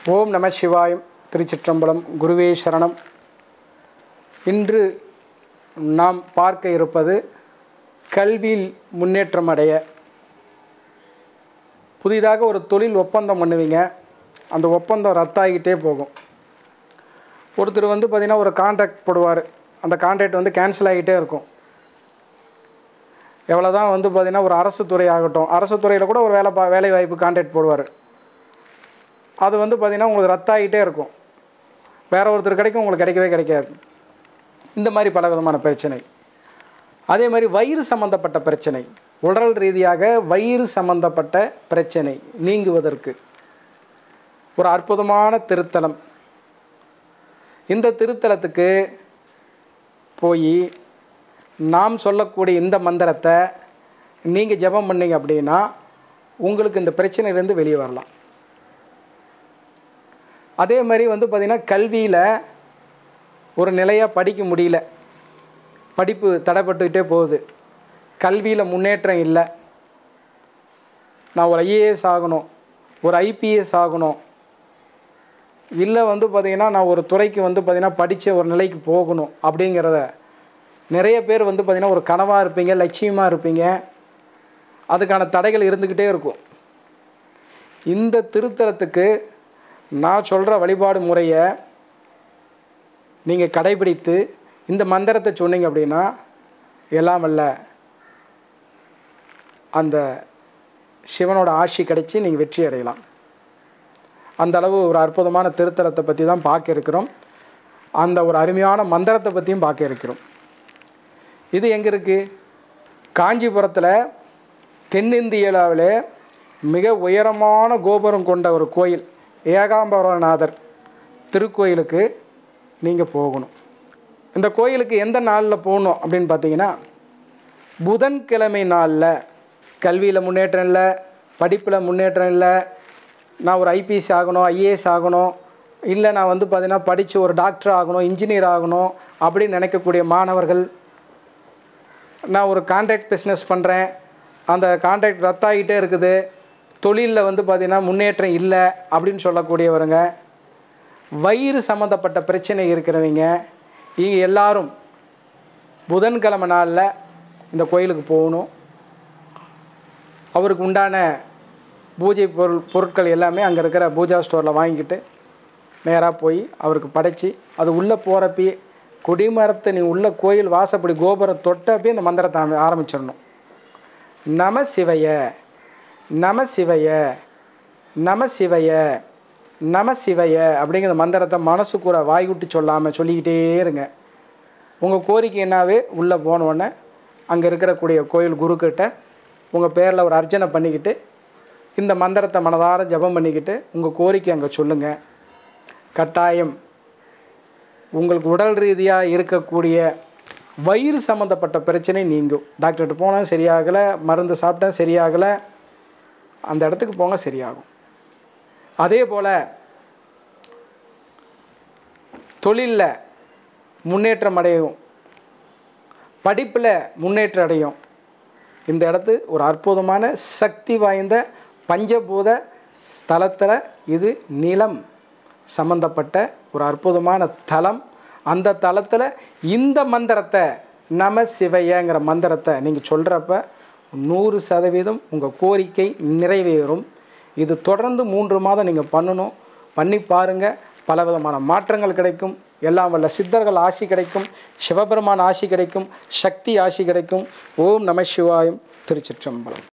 ஓம் நம சிவாயம் திருச்சிற்றம்பலம் குருவே சரணம் இன்று நாம் பார்க்க இருப்பது கல்வியில் முன்னேற்றம் அடைய புதிதாக ஒரு தொழில் ஒப்பந்தம் பண்ணுவீங்க அந்த ஒப்பந்தம் ரத்தாகிட்டே போகும் ஒருத்தர் வந்து பார்த்திங்கன்னா ஒரு கான்ட்ராக்ட் போடுவார் அந்த கான்ட்ராக்ட் வந்து கேன்சல் ஆகிட்டே இருக்கும் எவ்வளோ தான் வந்து பார்த்திங்கன்னா ஒரு அரசு துறை ஆகட்டும் அரசு துறையில் கூட ஒரு வேலை பா வேலை வாய்ப்பு கான்ட்ராக்ட் போடுவார் அது வந்து பார்த்திங்கன்னா உங்களுக்கு ரத்தாகிட்டே இருக்கும் வேற ஒருத்தர் கிடைக்கும் உங்களுக்கு கிடைக்கவே கிடைக்காது இந்த மாதிரி பல விதமான பிரச்சனை அதே மாதிரி வயிறு சம்பந்தப்பட்ட பிரச்சனை உடல் ரீதியாக வயிறு சம்பந்தப்பட்ட பிரச்சனை நீங்குவதற்கு ஒரு அற்புதமான திருத்தலம் இந்த திருத்தலத்துக்கு போய் நாம் சொல்லக்கூடிய இந்த மந்திரத்தை நீங்கள் ஜெபம் பண்ணீங்க அப்படின்னா உங்களுக்கு இந்த பிரச்சனையிலேருந்து வெளியே வரலாம் அதே மாதிரி வந்து பார்த்திங்கன்னா கல்வியில் ஒரு நிலையாக படிக்க முடியல படிப்பு தடைப்பட்டுக்கிட்டே போகுது கல்வியில் முன்னேற்றம் இல்லை நான் ஒரு ஐஏஎஸ் ஆகணும் ஒரு ஐபிஎஸ் ஆகணும் இல்லை வந்து பார்த்திங்கன்னா நான் ஒரு துறைக்கு வந்து பார்த்திங்கன்னா படித்த ஒரு நிலைக்கு போகணும் அப்படிங்கிறத நிறைய பேர் வந்து பார்த்திங்கன்னா ஒரு கனவாக இருப்பீங்க லட்சியமாக இருப்பீங்க அதுக்கான தடைகள் இருந்துக்கிட்டே இருக்கும் இந்த திருத்தலத்துக்கு நான் சொல்கிற வழிபாடு முறையை நீங்கள் கடைபிடித்து இந்த மந்திரத்தை சொன்னீங்க அப்படின்னா எல்லாம் வல்ல அந்த சிவனோட ஆட்சி கிடைச்சி நீங்கள் வெற்றி அடையலாம் அந்த அளவு ஒரு அற்புதமான திருத்தலத்தை பற்றி தான் பார்க்க இருக்கிறோம் அந்த ஒரு அருமையான மந்திரத்தை பற்றியும் பார்க்க இருக்கிறோம் இது எங்கே இருக்குது காஞ்சிபுரத்தில் தென்னிந்தியாவில் மிக உயரமான கோபுரம் கொண்ட ஒரு கோயில் ஏகாம்பரநாதர் திருக்கோயிலுக்கு நீங்கள் போகணும் இந்த கோயிலுக்கு எந்த நாளில் போகணும் அப்படின்னு பார்த்தீங்கன்னா புதன்கிழமை நாளில் கல்வியில் முன்னேற்றம் இல்லை படிப்பில் முன்னேற்றம் இல்லை நான் ஒரு ஐபிஎஸ் ஆகணும் ஐஏஎஸ் ஆகணும் இல்லை நான் வந்து பார்த்தீங்கன்னா படித்து ஒரு டாக்டர் ஆகணும் இன்ஜினியர் ஆகணும் அப்படின்னு நினைக்கக்கூடிய மாணவர்கள் நான் ஒரு கான்ட்ராக்ட் பிஸ்னஸ் பண்ணுறேன் அந்த கான்ட்ராக்ட் ரத்தாகிட்டே இருக்குது தொழிலில் வந்து பார்த்திங்கன்னா முன்னேற்றம் இல்லை அப்படின்னு சொல்லக்கூடியவருங்க வயிறு சம்மந்தப்பட்ட பிரச்சனை இருக்கிறவங்க இங்கே எல்லாரும் புதன்கிழமை நாளில் இந்த கோயிலுக்கு போகணும் அவருக்கு உண்டான பூஜை பொருள் பொருட்கள் எல்லாமே அங்கே இருக்கிற பூஜா ஸ்டோரில் வாங்கிக்கிட்டு நேராக போய் அவருக்கு படைச்சி அது உள்ளே போகிறப்பயே கொடிமரத்தை நீ உள்ள கோயில் வாசப்படி கோபுரம் தொட்டப்பே இந்த மந்திரத்தை ஆரம்பி- ஆரம்பிச்சிடணும் நம சிவய நம சிவய நம சிவய நம சிவய அப்படிங்கிற மந்திரத்தை மனசுக்கூட வாய்விட்டு சொல்லாமல் சொல்லிக்கிட்டே இருங்க உங்கள் கோரிக்கை என்னாவே உள்ளே போனோடனே அங்கே இருக்கக்கூடிய கோயில் குருக்கிட்ட உங்கள் பேரில் ஒரு அர்ச்சனை பண்ணிக்கிட்டு இந்த மந்திரத்தை மனதார ஜெபம் பண்ணிக்கிட்டு உங்கள் கோரிக்கை அங்கே சொல்லுங்கள் கட்டாயம் உங்களுக்கு உடல் ரீதியாக இருக்கக்கூடிய வயிறு சம்மந்தப்பட்ட பிரச்சனை நீங்கும் டாக்டர்கிட்ட போனால் சரியாகலை மருந்து சாப்பிட்டேன் சரியாகலை அந்த இடத்துக்கு போங்க சரியாகும் அதே போல் தொழிலில் முன்னேற்றம் அடையும் படிப்பில் முன்னேற்றம் அடையும் இந்த இடத்து ஒரு அற்புதமான சக்தி வாய்ந்த பஞ்சபூத ஸ்தலத்தில் இது நிலம் சம்பந்தப்பட்ட ஒரு அற்புதமான தலம் அந்த தலத்தில் இந்த மந்திரத்தை நம சிவையங்கிற மந்திரத்தை நீங்கள் சொல்கிறப்ப நூறு சதவீதம் உங்கள் கோரிக்கை நிறைவேறும் இது தொடர்ந்து மூன்று மாதம் நீங்கள் பண்ணணும் பண்ணி பாருங்கள் பலவிதமான மாற்றங்கள் கிடைக்கும் எல்லாம் வல்ல சித்தர்கள் ஆசி கிடைக்கும் சிவபெருமான் ஆசி கிடைக்கும் சக்தி ஆசி கிடைக்கும் ஓம் நம சிவாயம் திருச்சிற்றம்பலம்